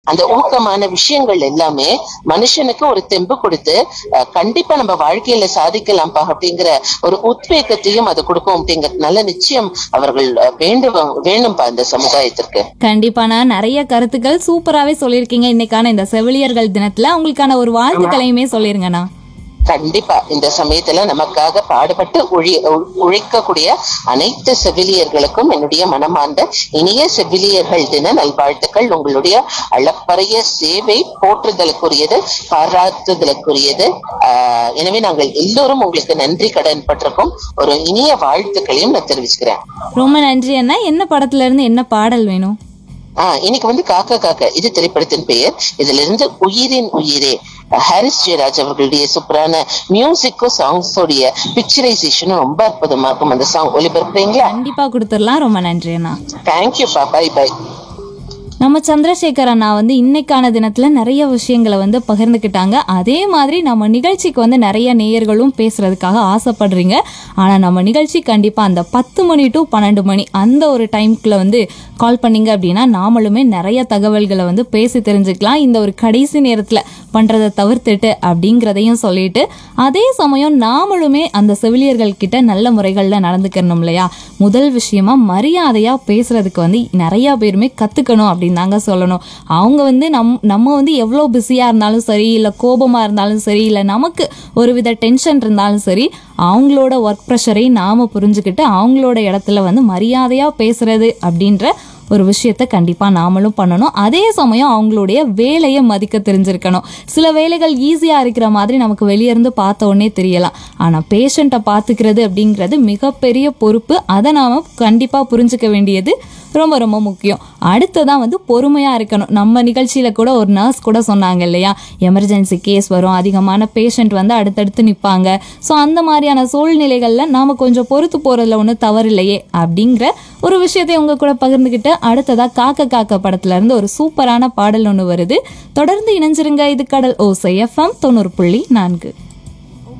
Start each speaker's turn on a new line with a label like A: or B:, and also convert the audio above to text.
A: அந்த ஊக்கமான விஷயங்கள் எல்லாமே மனுஷனுக்கு ஒரு தெம்பு கொடுத்து அஹ், கண்டிப்பா நம்ம வாழ்க்கையில சாதிக்கலாம்ப்பா அப்படிங்கிற ஒரு உத்வேகத்தையும் அது கொடுக்கும் அப்படிங்கறதுனால நிச்சயம் அவர்கள் அஹ், வேண்டுவாங்க வேணும்பா இந்த சமுதாயத்திற்கு
B: கண்டிப்பாண்ணா நிறைய கருத்துக்கள் சூப்பராகவே சொல்லியிருக்கீங்க இன்னைக்கான இந்த செவிலியர்கள் தினத்துல உங்களுக்கான ஒரு வாழ்த்துக்களையுமே சொல்லிருங்கண்ணா
A: கண்டிப்பா இந்த சமயத்துல நமக்காக பாடுபட்டு உழி உ- உழைக்கக்கூடிய அனைத்து செவிலியர்களுக்கும் என்னுடைய மனமார்ந்த இனிய செவிலியர்கள் தின நல்வாழ்த்துக்கள் உங்களுடைய அளப்பரிய சேவை போற்றுதலுக்குரியது பாராட்டுதலுக்குரியது ஆஹ் எனவே நாங்கள் எல்லோரும் உங்களுக்கு நன்றி கடன் பட்டிருக்கோம் ஒரு இனிய வாழ்த்துக்களையும் நான் தெரிவிச்சுக்கிறேன்
B: ரொம்ப நன்றி அண்ணா என்ன படத்துல இருந்து என்ன பாடல் வேணும்
A: ஆஹ் இன்னைக்கு வந்து காக்கா காக்கா இது திரைப்படத்தின் பெயர் இதுல இருந்து உயிரின் உயிரே ஹாரிஸ் ஜெயராஜ் அவர்களுடைய சூப்பரான மியூசிக்கும் சாங்ஸோடைய பிக்சரைசேஷனும் ரொம்ப அற்புதமா இருக்கும் அந்த சாங் ஒளிபரப்புறீங்களா
B: கண்டிப்பா கொடுத்துடலாம் ரொம்ப நன்றி அண்ணா
A: தேங்க்யூப்பா பை பை
B: நம்ம சந்திரசேகர் அண்ணா வந்து இன்னைக்கான தினத்துல நிறைய விஷயங்களை வந்து பகிர்ந்துக்கிட்டாங்க அதே மாதிரி நம்ம நிகழ்ச்சிக்கு வந்து நிறைய நேயர்களும் பேசுறதுக்காக ஆசைப்படுறீங்க ஆனா நம்ம நிகழ்ச்சி கண்டிப்பா அந்த பத்து மணி டு பன்னெண்டு மணி அந்த ஒரு டைம்குள்ள வந்து கால் பண்ணீங்க அப்படின்னா நாமளுமே நிறைய தகவல்களை வந்து பேசி தெரிஞ்சுக்கலாம் இந்த ஒரு கடைசி நேரத்துல பண்றதை தவிர்த்துட்டு அப்படிங்கிறதையும் சொல்லிட்டு அதே சமயம் நாமளுமே அந்த செவிலியர்கள் கிட்ட நல்ல முறைகள்ல நடந்துக்கணும் இல்லையா முதல் விஷயமா மரியாதையா பேசுறதுக்கு வந்து நிறைய பேருமே கத்துக்கணும் அப்படின்னு தாங்க சொல்லணும் அவங்க வந்து நம் நம்ம வந்து எவ்வளோ பிஸியா இருந்தாலும் சரி இல்ல கோபமா இருந்தாலும் சரி இல்ல நமக்கு ஒரு வித டென்ஷன் இருந்தாலும் சரி அவங்களோட ஒர்க் ப்ரெஷரை நாம புரிஞ்சுக்கிட்டு அவங்களோட இடத்துல வந்து மரியாதையா பேசுறது அப்படின்ற ஒரு விஷயத்த கண்டிப்பா நாமளும் பண்ணணும் அதே சமயம் அவங்களுடைய வேலையை மதிக்க தெரிஞ்சிருக்கணும் சில வேலைகள் ஈஸியா இருக்கிற மாதிரி நமக்கு வெளிய இருந்து பார்த்த உடனே தெரியலாம் ஆனா பேஷண்ட்டை பாத்துக்கிறது அப்படிங்கிறது மிகப்பெரிய பொறுப்பு அதை நாம கண்டிப்பா புரிஞ்சுக்க வேண்டியது ரொம்ப ரொம்ப முக்கியம் அடுத்ததான் வந்து பொறுமையா இருக்கணும் நம்ம நிகழ்ச்சியில கூட ஒரு நர்ஸ் கூட சொன்னாங்க இல்லையா எமர்ஜென்சி கேஸ் வரும் அதிகமான பேஷண்ட் வந்து அடுத்தடுத்து நிப்பாங்க ஸோ அந்த மாதிரியான சூழ்நிலைகள்ல நாம கொஞ்சம் பொறுத்து போறதுல ஒன்றும் தவறில்லையே அப்படிங்கிற ஒரு விஷயத்தை உங்க கூட பகிர்ந்துக்கிட்டு அடுத்ததா காக்க காக்க படத்துல இருந்து ஒரு சூப்பரான பாடல் ஒன்று வருது தொடர்ந்து இணைஞ்சிருங்க இது கடல் ஓசை எஃப்எம் தொண்ணூறு புள்ளி நான்கு